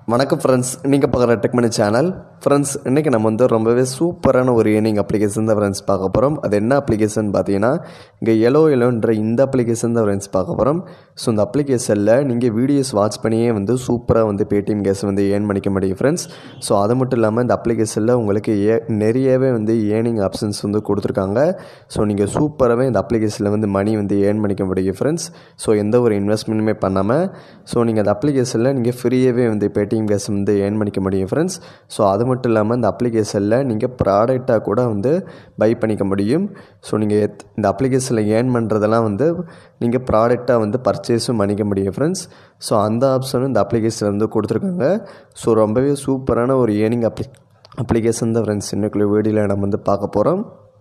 வணக்கம் ஃப்ரெண்ட்ஸ் நீங்கள் பார்க்குற டெக்மனி சேனல் ஃப்ரெண்ட்ஸ் இன்றைக்கி நம்ம வந்து ரொம்பவே சூப்பரான ஒரு ஏர்னிங் அப்ளிகேஷன் தான் ஃப்ரெண்ட்ஸ் பார்க்க போகிறோம் அது என்ன அப்ளிகேஷன் பார்த்தீங்கன்னா இங்கே எலோ எலோன்ற இந்த அப்ளிகேஷன் தான் ஃப்ரெண்ட்ஸ் பார்க்க போகிறோம் ஸோ இந்த அப்ளிகேஷனில் நீங்கள் வீடியோஸ் வாட்ச் பண்ணியே வந்து சூப்பராக வந்து பேடிஎம் கேஸ் வந்து ஏர்ன் பண்ணிக்க முடியும் ஃப்ரெண்ட்ஸ் ஸோ அது மட்டும் இல்லாமல் இந்த அப்ளிகேஷனில் உங்களுக்கு ஏ நிறையவே வந்து ஏர்னிங் ஆப்ஷன்ஸ் வந்து கொடுத்துருக்காங்க ஸோ நீங்கள் சூப்பராகவே இந்த அப்ளிகேஷனில் வந்து மணி வந்து ஏர்ன் பண்ணிக்க முடியும் ஃப்ரெண்ட்ஸ் ஸோ எந்த ஒரு இன்வெஸ்ட்மெண்ட்டுமே பண்ணாமல் ஸோ நீங்கள் அந்த அப்ளிகேஷனில் நீங்கள் ஃப்ரீயாகவே வந்து பேடிஎம் கேஸ் வந்து ஏர்ன் பண்ணிக்க முடியும் ஃப்ரெண்ட்ஸ் ஸோ அது மட்டும் இல்லாமல் இந்த அப்ளிகேஷனில் நீங்கள் ப்ராடக்டாக கூட வந்து பை பண்ணிக்க முடியும் ஸோ நீங்கள் இந்த அப்ளிகேஷனில் ஏர்ன் பண்ணுறதெல்லாம் வந்து நீங்கள் ப்ராடக்டாக வந்து பர்ச்சேஸும் பண்ணிக்க முடியும் ஃப்ரெண்ட்ஸ் ஸோ அந்த ஆப்ஷனும் இந்த அப்ளிகேஷனில் வந்து கொடுத்துருக்காங்க ஸோ ரொம்பவே சூப்பரான ஒரு ஏர்னிங் அப்ளி அப்ளிகேஷன் தான் ஃப்ரெண்ட்ஸ் இன்னைக்குள்ள வீடியோவில் நம்ம வந்து பார்க்க போகிறோம்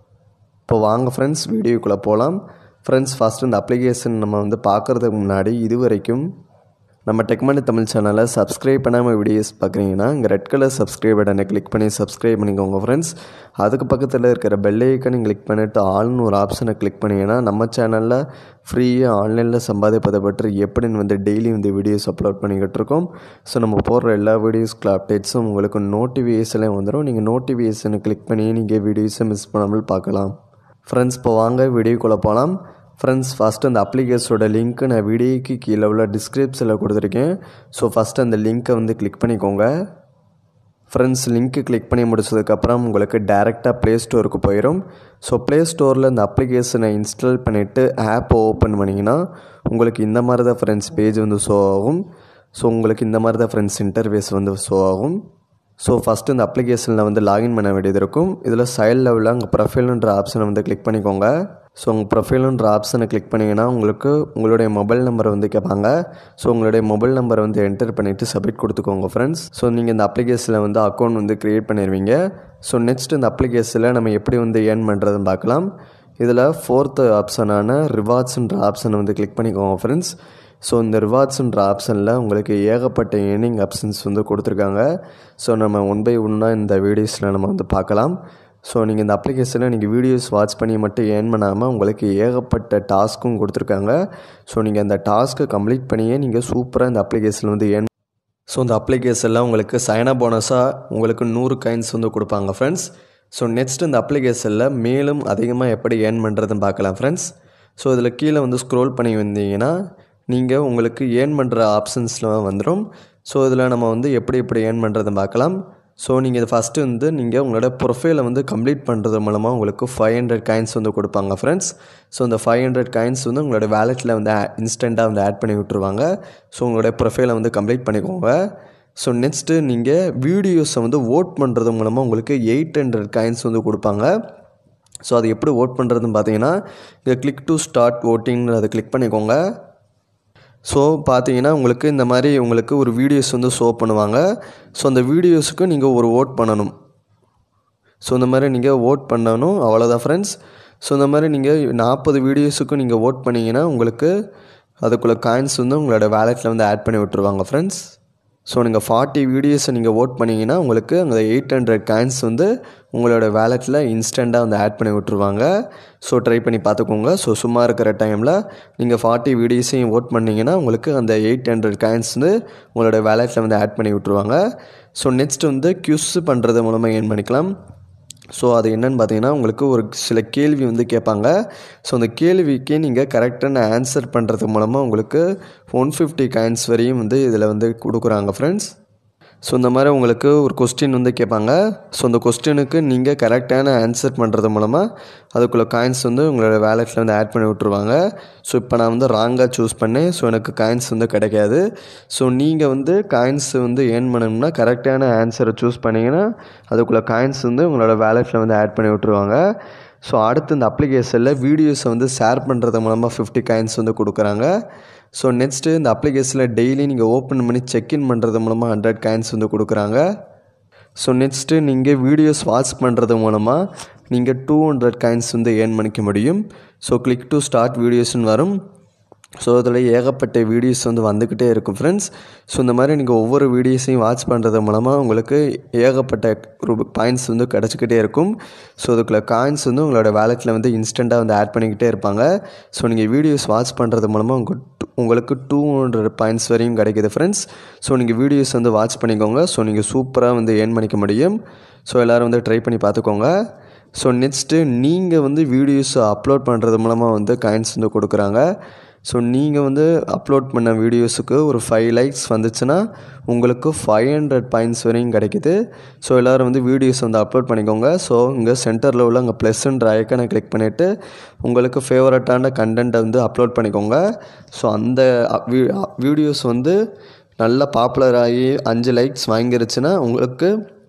இப்போ வாங்க ஃப்ரெண்ட்ஸ் வீடியோக்குள்ளே போகலாம் ஃப்ரெண்ட்ஸ் ஃபஸ்ட்டு இந்த அப்ளிகேஷன் நம்ம வந்து பார்க்குறதுக்கு முன்னாடி இது வரைக்கும் நம்ம டெக்மனி தமிழ் சேனலை சப்ஸ்கிரைப் பண்ணாமல் வீடியோஸ் பார்க்குறீங்கன்னா இங்கே ரெட் கலர் சப்ஸ்கிரைப் பட்டனை கிளிக் பண்ணி சப்ஸ்கிரைப் பண்ணிக்கோங்க ஃப்ரெண்ட்ஸ் அதுக்கு பக்கத்தில் இருக்கிற பெல் ஐக்கனையும் கிளிக் பண்ணிவிட்டு ஆல்னு ஒரு ஆப்ஷனை கிளிக் பண்ணிங்கன்னா நம்ம சேனலில் ஃப்ரீயாக ஆன்லைனில் சம்பாதிப்பதை பற்றி எப்படின்னு வந்து டெய்லி வந்து வீடியோஸ் அப்லோட் பண்ணிக்கிட்டு இருக்கோம் ஸோ நம்ம போடுற எல்லா வீடியோஸ்க்கு அப்டேட்ஸும் உங்களுக்கு நோட்டிஃபிகேஷன்லேயும் வந்துடும் நீங்கள் நோட்டிஃபிகேஷனை கிளிக் பண்ணி நீங்கள் வீடியோஸை மிஸ் பண்ணாமல் பார்க்கலாம் ஃப்ரெண்ட்ஸ் இப்போ வாங்க வீடியோக்குள்ளே போகலாம் ஃப்ரெண்ட்ஸ் ஃபஸ்ட்டு அந்த அப்ளிகேஷனோட லிங்க்கு நான் வீடியோக்கு கீழே உள்ள டிஸ்கிரிப்ஷனில் கொடுத்துருக்கேன் ஸோ ஃபஸ்ட்டு அந்த லிங்க்கை வந்து கிளிக் பண்ணிக்கோங்க ஃப்ரெண்ட்ஸ் லிங்க்கு கிளிக் பண்ணி முடிச்சதுக்கப்புறம் உங்களுக்கு டேரெக்டாக ப்ளே ஸ்டோருக்கு போயிடும் ஸோ ப்ளே ஸ்டோரில் இந்த அப்ளிகேஷனை இன்ஸ்டால் பண்ணிவிட்டு ஆப்பை ஓப்பன் பண்ணிங்கன்னா உங்களுக்கு இந்த மாதிரி தான் ஃப்ரெண்ட்ஸ் பேஜ் வந்து ஷோ ஆகும் ஸோ உங்களுக்கு இந்த மாதிரி தான் ஃப்ரெண்ட்ஸ் இன்டர்வேஸ் வந்து ஷோ ஆகும் ஸோ ஃபஸ்ட்டு இந்த அப்ளிகேஷனில் வந்து லாகின் பண்ண வேண்டியது இருக்கும் இதில் சைட் லெவலில் உங்கள் ப்ரொஃபைலுன்ற ஆப்ஷனை வந்து கிளிக் பண்ணிக்கோங்க ஸோ உங்கள் ப்ரொஃபைலுன்ற ஆப்ஷனை கிளிக் பண்ணிங்கன்னா உங்களுக்கு உங்களுடைய மொபைல் நம்பரை வந்து கேட்பாங்க ஸோ உங்களுடைய மொபைல் நம்பரை வந்து என்டர் பண்ணிவிட்டு சப்மிட் கொடுத்துக்கோங்க ஃப்ரெண்ட்ஸ் ஸோ நீங்கள் இந்த அப்ளிகேஷனில் வந்து அக்கௌண்ட் வந்து க்ரியேட் பண்ணிடுவீங்க ஸோ நெக்ஸ்ட் இந்த அப்ளிகேஷனில் நம்ம எப்படி வந்து ஏர்ன் பண்ணுறதுன்னு பார்க்கலாம் இதில் ஃபோர்த்து ஆப்ஷனான ரிவார்ட்ஸுன்ற ஆப்ஷனை வந்து கிளிக் பண்ணிக்கோங்க ஃப்ரெண்ட்ஸ் ஸோ இந்த ரிவார்ட்ஸுன்ற ஆப்ஷனில் உங்களுக்கு ஏகப்பட்ட ஏர்னிங் ஆப்ஷன்ஸ் வந்து கொடுத்துருக்காங்க ஸோ நம்ம ஒன் பை ஒன்னாக இந்த வீடியோஸில் நம்ம வந்து பார்க்கலாம் ஸோ நீங்கள் இந்த அப்ளிகேஷனில் நீங்கள் வீடியோஸ் வாட்ச் பண்ணி மட்டும் ஏர்ன் பண்ணாமல் உங்களுக்கு ஏகப்பட்ட டாஸ்க்கும் கொடுத்துருக்காங்க ஸோ நீங்கள் அந்த டாஸ்க்கை கம்ப்ளீட் பண்ணியே நீங்கள் சூப்பராக இந்த அப்ளிகேஷனில் வந்து ஏர்ன் ஸோ இந்த அப்ளிகேஷனில் உங்களுக்கு சைனா போனஸாக உங்களுக்கு நூறு கைன்ஸ் வந்து கொடுப்பாங்க ஃப்ரெண்ட்ஸ் ஸோ நெக்ஸ்ட் இந்த அப்ளிகேஷனில் மேலும் அதிகமாக எப்படி ஏர்ன் பண்ணுறதுன்னு பார்க்கலாம் ஃப்ரெண்ட்ஸ் ஸோ இதில் கீழே வந்து ஸ்க்ரோல் பண்ணி வந்தீங்கன்னா நீங்கள் உங்களுக்கு ஏர்ன் பண்ணுற ஆப்ஷன்ஸ்லாம் வந்துடும் ஸோ இதில் நம்ம வந்து எப்படி எப்படி ஏர்ன் பண்ணுறதை பார்க்கலாம் ஸோ நீங்கள் இது ஃபஸ்ட்டு வந்து நீங்கள் உங்களோட ப்ரொஃபைலை வந்து கம்ப்ளீட் பண்ணுறது மூலமாக உங்களுக்கு ஃபைவ் ஹண்ட்ரட் காயின்ஸ் வந்து கொடுப்பாங்க ஃப்ரெண்ட்ஸ் ஸோ இந்த ஃபைவ் ஹண்ட்ரட் காயின்ஸ் வந்து உங்களோட வேலெட்டில் வந்து இன்ஸ்டண்ட்டாக வந்து ஆட் பண்ணி விட்ருவாங்க ஸோ உங்களோட ப்ரொஃபைலை வந்து கம்ப்ளீட் பண்ணிக்கோங்க ஸோ நெக்ஸ்ட்டு நீங்கள் வீடியோஸை வந்து ஓட் பண்ணுறது மூலமாக உங்களுக்கு எயிட் ஹண்ட்ரட் காயின்ஸ் வந்து கொடுப்பாங்க ஸோ அது எப்படி ஓட் பண்ணுறதுன்னு பார்த்தீங்கன்னா இங்கே கிளிக் டு ஸ்டார்ட் ஓட்டிங் அதை கிளிக் பண்ணிக்கோங்க ஸோ பார்த்தீங்கன்னா உங்களுக்கு இந்த மாதிரி உங்களுக்கு ஒரு வீடியோஸ் வந்து ஷோ பண்ணுவாங்க ஸோ அந்த வீடியோஸுக்கு நீங்கள் ஒரு ஓட் பண்ணணும் ஸோ இந்த மாதிரி நீங்கள் ஓட் பண்ணணும் அவ்வளோதான் ஃப்ரெண்ட்ஸ் ஸோ இந்த மாதிரி நீங்கள் நாற்பது வீடியோஸுக்கும் நீங்கள் ஓட் பண்ணிங்கன்னா உங்களுக்கு அதுக்குள்ளே காயின்ஸ் வந்து உங்களோட வேலெட்டில் வந்து ஆட் பண்ணி விட்ருவாங்க ஃப்ரெண்ட்ஸ் ஸோ நீங்கள் ஃபார்ட்டி வீடியோஸை நீங்கள் ஓட் பண்ணிங்கன்னா உங்களுக்கு அந்த எயிட் ஹண்ட்ரட் காயின்ஸ் வந்து உங்களோட வேலெட்டில் இன்ஸ்டண்ட்டாக வந்து ஆட் பண்ணி விட்ருவாங்க ஸோ ட்ரை பண்ணி பார்த்துக்கோங்க ஸோ சும்மா இருக்கிற டைமில் நீங்கள் ஃபார்ட்டி வீடியோஸையும் ஓட் பண்ணிங்கன்னா உங்களுக்கு அந்த எயிட் ஹண்ட்ரட் காயின்ஸ் வந்து உங்களோட வேலெட்டில் வந்து ஆட் பண்ணி விட்ருவாங்க ஸோ நெக்ஸ்ட் வந்து க்யூஸ் பண்ணுறது மூலமாக ஏர்ன் பண்ணிக்கலாம் ஸோ அது என்னென்னு பார்த்தீங்கன்னா உங்களுக்கு ஒரு சில கேள்வி வந்து கேட்பாங்க ஸோ அந்த கேள்விக்கு நீங்கள் கரெக்டான ஆன்சர் பண்ணுறது மூலமாக உங்களுக்கு ஒன் ஃபிஃப்டி காயின்ஸ் வரையும் வந்து இதில் வந்து கொடுக்குறாங்க ஃப்ரெண்ட்ஸ் ஸோ இந்த மாதிரி உங்களுக்கு ஒரு கொஸ்டின் வந்து கேட்பாங்க ஸோ அந்த கொஸ்டினுக்கு நீங்கள் கரெக்டான ஆன்சர் பண்ணுறது மூலமாக அதுக்குள்ளே காயின்ஸ் வந்து உங்களோட வேலெட்டில் வந்து ஆட் பண்ணி விட்ருவாங்க ஸோ இப்போ நான் வந்து ராங்காக சூஸ் பண்ணேன் ஸோ எனக்கு காயின்ஸ் வந்து கிடைக்காது ஸோ நீங்கள் வந்து காயின்ஸ் வந்து ஏர்ன் பண்ணணும்னா கரெக்டான ஆன்சரை சூஸ் பண்ணிங்கன்னா அதுக்குள்ளே காயின்ஸ் வந்து உங்களோட வேலெட்டில் வந்து ஆட் பண்ணி விட்ருவாங்க ஸோ அடுத்து இந்த அப்ளிகேஷனில் வீடியோஸை வந்து ஷேர் பண்ணுறது மூலமாக ஃபிஃப்டி காயின்ஸ் வந்து கொடுக்குறாங்க ஸோ நெக்ஸ்ட்டு இந்த அப்ளிகேஷனில் டெய்லி நீங்கள் ஓப்பன் பண்ணி செக்இன் பண்ணுறது மூலமாக ஹண்ட்ரட் காயின்ஸ் வந்து கொடுக்குறாங்க ஸோ நெக்ஸ்ட்டு நீங்கள் வீடியோஸ் வாட்ச் பண்ணுறது மூலமாக நீங்கள் டூ ஹண்ட்ரட் காயின்ஸ் வந்து ஏர்ன் பண்ணிக்க முடியும் ஸோ கிளிக் டு ஸ்டார்ட் வீடியோஸ்னு வரும் ஸோ அதில் ஏகப்பட்ட வீடியோஸ் வந்து வந்துக்கிட்டே இருக்கும் ஃப்ரெண்ட்ஸ் ஸோ இந்த மாதிரி நீங்கள் ஒவ்வொரு வீடியோஸையும் வாட்ச் பண்ணுறது மூலமாக உங்களுக்கு ஏகப்பட்ட ரூ பாயிண்ட்ஸ் வந்து கிடச்சிக்கிட்டே இருக்கும் ஸோ அதுக்குள்ள காயின்ஸ் வந்து உங்களோட வேலெட்டில் வந்து இன்ஸ்டண்ட்டாக வந்து ஆட் பண்ணிக்கிட்டே இருப்பாங்க ஸோ நீங்கள் வீடியோஸ் வாட்ச் பண்ணுறது மூலமாக உங்கள் உங்களுக்கு டூ ஹண்ட்ரட் பாயிண்ட்ஸ் வரையும் கிடைக்கிது ஃப்ரெண்ட்ஸ் ஸோ நீங்கள் வீடியோஸ் வந்து வாட்ச் பண்ணிக்கோங்க ஸோ நீங்கள் சூப்பராக வந்து ஏர்ன் பண்ணிக்க முடியும் ஸோ எல்லோரும் வந்து ட்ரை பண்ணி பார்த்துக்கோங்க ஸோ நெக்ஸ்ட்டு நீங்கள் வந்து வீடியோஸ் அப்லோட் பண்ணுறது மூலமாக வந்து காயின்ஸ் வந்து கொடுக்குறாங்க ஸோ நீங்கள் வந்து அப்லோட் பண்ண வீடியோஸுக்கு ஒரு ஃபைவ் லைக்ஸ் வந்துச்சுன்னா உங்களுக்கு ஃபைவ் ஹண்ட்ரட் பாயிண்ட்ஸ் வரையும் கிடைக்குது ஸோ எல்லோரும் வந்து வீடியோஸ் வந்து அப்லோட் பண்ணிக்கோங்க ஸோ இங்கே சென்டரில் உள்ள அங்கே ப்ளஸ்ன்ற ஐக்கனை கிளிக் பண்ணிவிட்டு உங்களுக்கு ஃபேவரட்டான கண்டென்ட்டை வந்து அப்லோட் பண்ணிக்கோங்க ஸோ அந்த வீடியோஸ் வந்து நல்லா பாப்புலர் ஆகி அஞ்சு லைக்ஸ் வாங்கிருச்சுன்னா உங்களுக்கு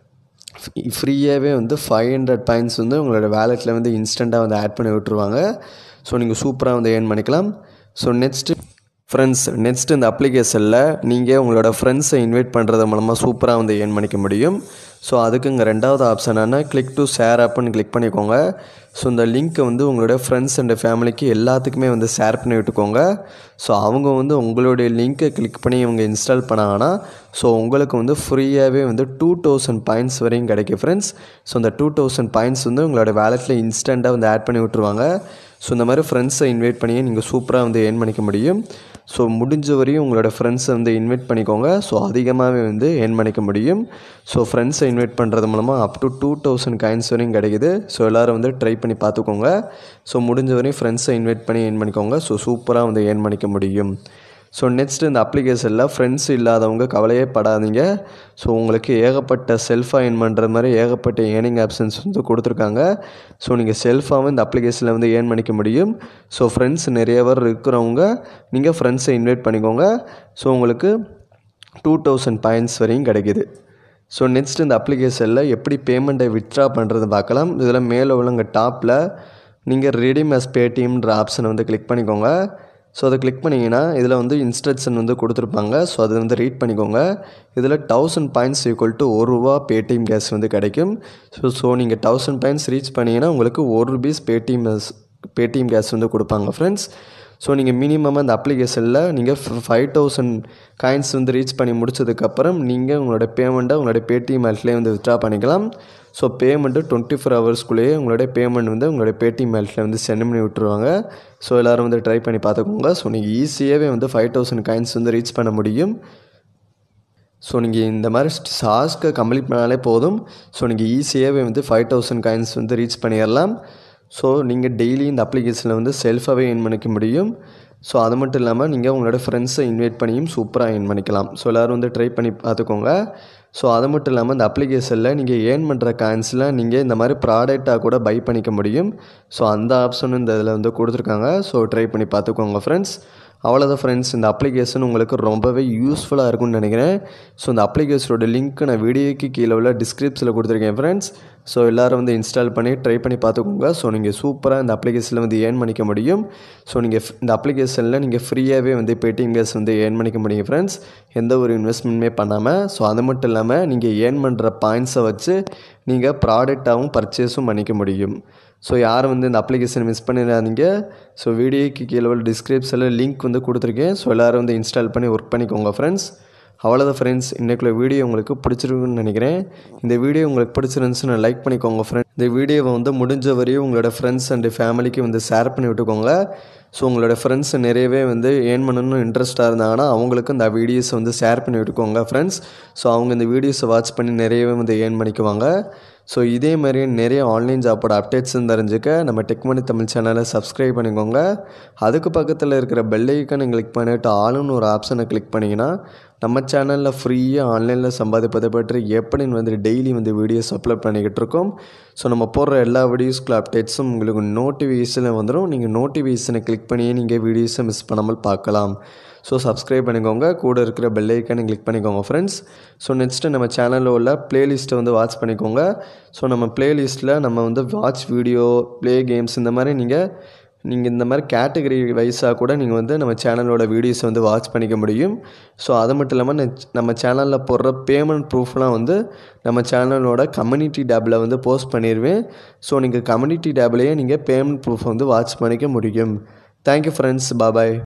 ஃப்ரீயாகவே வந்து ஃபைவ் ஹண்ட்ரட் பாயிண்ட்ஸ் வந்து உங்களோட வேலெட்டில் வந்து இன்ஸ்டண்ட்டாக வந்து ஆட் பண்ணி விட்ருவாங்க ஸோ நீங்கள் சூப்பராக வந்து ஏர்ன் பண்ணிக்கலாம் ஸோ நெக்ஸ்ட்டு ஃப்ரெண்ட்ஸ் நெக்ஸ்ட் இந்த அப்ளிகேஷனில் நீங்கள் உங்களோட ஃப்ரெண்ட்ஸை இன்வைட் பண்ணுறது மூலமாக சூப்பராக வந்து ஏர்ன் பண்ணிக்க முடியும் ஸோ அதுக்கு இங்கே ரெண்டாவது ஆப்ஷனான கிளிக் டு ஷேர் ஆப்னு கிளிக் பண்ணிக்கோங்க ஸோ இந்த லிங்க்கை வந்து உங்களோட ஃப்ரெண்ட்ஸ் அண்ட் ஃபேமிலிக்கு எல்லாத்துக்குமே வந்து ஷேர் பண்ணி விட்டுக்கோங்க ஸோ அவங்க வந்து உங்களுடைய லிங்க்கை கிளிக் பண்ணி இவங்க இன்ஸ்டால் பண்ணாங்கன்னா ஸோ உங்களுக்கு வந்து ஃப்ரீயாகவே வந்து டூ தௌசண்ட் பாயிண்ட்ஸ் வரையும் கிடைக்கும் ஃப்ரெண்ட்ஸ் ஸோ இந்த டூ தௌசண்ட் பாயிண்ட்ஸ் வந்து உங்களோட வேலெட்டில் இன்ஸ்டண்ட்டாக வந்து ஆட் பண்ணி விட்ருவாங்க ஸோ இந்த மாதிரி ஃப்ரெண்ட்ஸை இன்வைட் பண்ணி நீங்கள் சூப்பராக வந்து ஏர்ன் பண்ணிக்க முடியும் ஸோ முடிஞ்ச வரையும் உங்களோட ஃப்ரெண்ட்ஸை வந்து இன்வைட் பண்ணிக்கோங்க ஸோ அதிகமாகவே வந்து ஏர்ன் பண்ணிக்க முடியும் ஸோ ஃப்ரெண்ட்ஸை இன்வைட் பண்ணுறது மூலமாக up to two thousand coins வரையும் கிடைக்குது ஸோ எல்லோரும் வந்து ட்ரை பண்ணி பார்த்துக்கோங்க ஸோ முடிஞ்ச வரையும் ஃப்ரெண்ட்ஸை இன்வைட் பண்ணி ஏர்ன் பண்ணிக்கோங்க ஸோ சூப்பராக வந்து ஏர்ன் பண்ணிக்க முடியும் ஸோ நெக்ஸ்ட் இந்த அப்ளிகேஷனில் ஃப்ரெண்ட்ஸ் இல்லாதவங்க கவலையே படாதீங்க ஸோ உங்களுக்கு ஏகப்பட்ட செல்ஃபாக ஏர்ன் பண்ணுற மாதிரி ஏகப்பட்ட ஏர்னிங் ஆப்ஷன்ஸ் வந்து கொடுத்துருக்காங்க ஸோ நீங்கள் செல்ஃபாகவும் இந்த அப்ளிகேஷனில் வந்து ஏர்ன் பண்ணிக்க முடியும் ஸோ ஃப்ரெண்ட்ஸ் நிறைய பேர் இருக்கிறவங்க நீங்கள் ஃப்ரெண்ட்ஸை இன்வைட் பண்ணிக்கோங்க ஸோ உங்களுக்கு டூ தௌசண்ட் பாயிண்ட்ஸ் வரையும் கிடைக்கிது ஸோ நெக்ஸ்ட் இந்த அப்ளிகேஷனில் எப்படி பேமெண்ட்டை வித்ட்ரா பண்ணுறது பார்க்கலாம் இதில் மேலே உள்ளங்க டாப்பில் நீங்கள் ரெடிம் அஸ் பேடிஎம்ன்ற ஆப்ஷனை வந்து கிளிக் பண்ணிக்கோங்க ஸோ அதை கிளிக் பண்ணிங்கன்னா இதில் வந்து இன்ஸ்ட்ரக்ஷன் வந்து கொடுத்துருப்பாங்க ஸோ அதை வந்து ரீட் பண்ணிக்கோங்க இதில் தௌசண்ட் பாயிண்ட்ஸ் ஈக்குவல் டு ஒரு ரூபா பேடிஎம் கேஸ் வந்து கிடைக்கும் ஸோ ஸோ நீங்கள் தௌசண்ட் பாயிண்ட்ஸ் ரீச் பண்ணிங்கன்னா உங்களுக்கு ஒரு ருபீஸ் பேடிஎம் பேடிஎம் கேஸ் வந்து கொடுப்பாங்க ஃப்ரெண்ட்ஸ் ஸோ நீங்கள் மினிமமாக இந்த அப்ளிகேஷனில் நீங்கள் ஃபைவ் தௌசண்ட் காயின்ஸ் வந்து ரீச் பண்ணி முடிச்சதுக்கப்புறம் நீங்கள் உங்களோட பேமெண்ட்டை உங்களோட பேடிஎம் ஆல்ட்லேயே வந்து வித்ட்ரா பண்ணிக்கலாம் ஸோ பேமெண்ட்டு டுவெண்ட்டி ஃபோர் ஹவர்ஸ்க்குள்ளேயே உங்களுடைய பேமெண்ட் வந்து உங்களுடைய பேடிஎம் ஆல்ட்டில் வந்து சென்ட் பண்ணி விட்டுருவாங்க ஸோ எல்லோரும் வந்து ட்ரை பண்ணி பார்த்துக்கோங்க ஸோ நீங்கள் ஈஸியாகவே வந்து ஃபைவ் தௌசண்ட் காயின்ஸ் வந்து ரீச் பண்ண முடியும் ஸோ நீங்கள் இந்த மாதிரி டாஸ்க்கை கம்ப்ளீட் பண்ணாலே போதும் ஸோ நீங்கள் ஈஸியாகவே வந்து ஃபைவ் தௌசண்ட் காயின்ஸ் வந்து ரீச் பண்ணிடலாம் ஸோ நீங்கள் டெய்லி இந்த அப்ளிகேஷனில் வந்து செல்ஃபாகவே ஏர்ன் பண்ணிக்க முடியும் ஸோ அது மட்டும் இல்லாமல் நீங்கள் உங்களோட ஃப்ரெண்ட்ஸை இன்வைட் பண்ணியும் சூப்பராக ஏர்ன் பண்ணிக்கலாம் ஸோ எல்லோரும் வந்து ட்ரை பண்ணி பார்த்துக்கோங்க ஸோ அது மட்டும் இல்லாமல் இந்த அப்ளிகேஷனில் நீங்கள் ஏர்ன் பண்ணுற காயின்ஸில் நீங்கள் இந்த மாதிரி ப்ராடக்டாக கூட பை பண்ணிக்க முடியும் ஸோ அந்த ஆப்ஷனும் இந்த இதில் வந்து கொடுத்துருக்காங்க ஸோ ட்ரை பண்ணி பார்த்துக்கோங்க ஃப்ரெண்ட்ஸ் அவ்வளோதான் ஃப்ரெண்ட்ஸ் இந்த அப்ளிகேஷன் உங்களுக்கு ரொம்பவே யூஸ்ஃபுல்லாக இருக்கும்னு நினைக்கிறேன் ஸோ இந்த அப்ளிகேஷனோட லிங்க் நான் வீடியோக்கு கீழே உள்ள டிஸ்கிரிப்ஷனில் கொடுத்துருக்கேன் ஃப்ரெண்ட்ஸ் ஸோ எல்லோரும் வந்து இன்ஸ்டால் பண்ணி ட்ரை பண்ணி பார்த்துக்கோங்க ஸோ நீங்கள் சூப்பராக இந்த அப்ளிகேஷனில் வந்து ஏர்ன் பண்ணிக்க முடியும் ஸோ நீங்கள் இந்த அப்ளிகேஷனில் நீங்கள் ஃப்ரீயாகவே வந்து பேடிஎம் கேஸ் வந்து ஏர்ன் பண்ணிக்க முடியும் ஃப்ரெண்ட்ஸ் எந்த ஒரு இன்வெஸ்ட்மெண்ட்டுமே பண்ணாமல் ஸோ அது மட்டும் இல்லாமல் நீங்கள் ஏர்ன் பண்ணுற பாயிண்ட்ஸை வச்சு நீங்கள் ப்ராடக்டாகவும் பர்ச்சேஸும் பண்ணிக்க முடியும் ஸோ யாரும் வந்து இந்த அப்ளிகேஷன் மிஸ் பண்ணிடாதீங்க ஸோ வீடியோக்கு கீழே உள்ள டிஸ்கிரிப்ஷனில் லிங்க் வந்து கொடுத்துருக்கேன் ஸோ எல்லோரும் வந்து இன்ஸ்டால் பண்ணி ஒர்க் பண்ணிக்கோங்க ஃப்ரெண்ட்ஸ் அவ்வளோதான் ஃப்ரெண்ட்ஸ் இன்றைக்குள்ள வீடியோ உங்களுக்கு பிடிச்சிருக்குன்னு நினைக்கிறேன் இந்த வீடியோ உங்களுக்கு பிடிச்சிருந்துச்சுன்னு லைக் பண்ணிக்கோங்க ஃப்ரெண்ட் இந்த வீடியோவை வந்து முடிஞ்ச வரையும் உங்களோட ஃப்ரெண்ட்ஸ் அண்ட் ஃபேமிலிக்கு வந்து ஷேர் பண்ணி விட்டுக்கோங்க ஸோ உங்களோட ஃப்ரெண்ட்ஸ் நிறையவே வந்து ஏர்ன் பண்ணணும்னு இன்ட்ரெஸ்ட்டாக இருந்தாங்கன்னா அவங்களுக்கு இந்த வீடியோஸை வந்து ஷேர் பண்ணி விட்டுக்கோங்க ஃப்ரெண்ட்ஸ் ஸோ அவங்க இந்த வீடியோஸை வாட்ச் பண்ணி நிறையவே வந்து ஏர்ன் பண்ணிக்குவாங்க ஸோ இதே மாதிரி நிறைய ஆன்லைன் ஜாப்போட அப்டேட்ஸும் தெரிஞ்சுக்க நம்ம டெக்மணி தமிழ் சேனலை சப்ஸ்கிரைப் பண்ணிக்கோங்க அதுக்கு பக்கத்தில் இருக்கிற பெல் ஐக்கனை கிளிக் பண்ணிவிட்டு ஆளுன்னு ஒரு ஆப்ஷனை கிளிக் பண்ணிங்கன்னா நம்ம சேனலில் ஃப்ரீயாக ஆன்லைனில் சம்பாதிப்பதை பற்றி எப்படின்னு வந்து டெய்லி வந்து வீடியோஸ் அப்லோட் பண்ணிக்கிட்டு இருக்கோம் ஸோ நம்ம போடுற எல்லா வீடியோஸ்க்குள்ள அப்டேட்ஸும் உங்களுக்கு நோட்டிஃபிகேஷனில் வந்துடும் நீங்கள் நோட்டிஃபிகேஷனை கிளிக் பண்ணியே நீங்கள் வீடியோஸை மிஸ் பண்ணாமல் பார்க்கலாம் ஸோ சப்ஸ்கிரைப் பண்ணிக்கோங்க கூட இருக்கிற பெல் ஐக்கானை கிளிக் பண்ணிக்கோங்க ஃப்ரெண்ட்ஸ் ஸோ நெக்ஸ்ட்டு நம்ம சேனலில் உள்ள ப்ளேலிஸ்ட்டை வந்து வாட்ச் பண்ணிக்கோங்க ஸோ நம்ம ப்ளேலிஸ்ட்டில் நம்ம வந்து வாட்ச் வீடியோ ப்ளே கேம்ஸ் இந்த மாதிரி நீங்கள் நீங்கள் இந்த மாதிரி கேட்டகரி வைஸாக கூட நீங்கள் வந்து நம்ம சேனலோட வீடியோஸை வந்து வாட்ச் பண்ணிக்க முடியும் ஸோ அது மட்டும் இல்லாமல் நெ- நம்ம சேனலில் போடுற பேமெண்ட் ப்ரூஃப்லாம் வந்து நம்ம சேனலோட கம்யூனிட்டி டேப்பில் வந்து போஸ்ட் பண்ணிடுவேன் ஸோ நீங்கள் கம்யூனிட்டி டேப்லேயே நீங்கள் பேமெண்ட் ப்ரூஃப் வந்து வாட்ச் பண்ணிக்க முடியும் தேங்க்யூ ஃப்ரெண்ட்ஸ் பாபாய்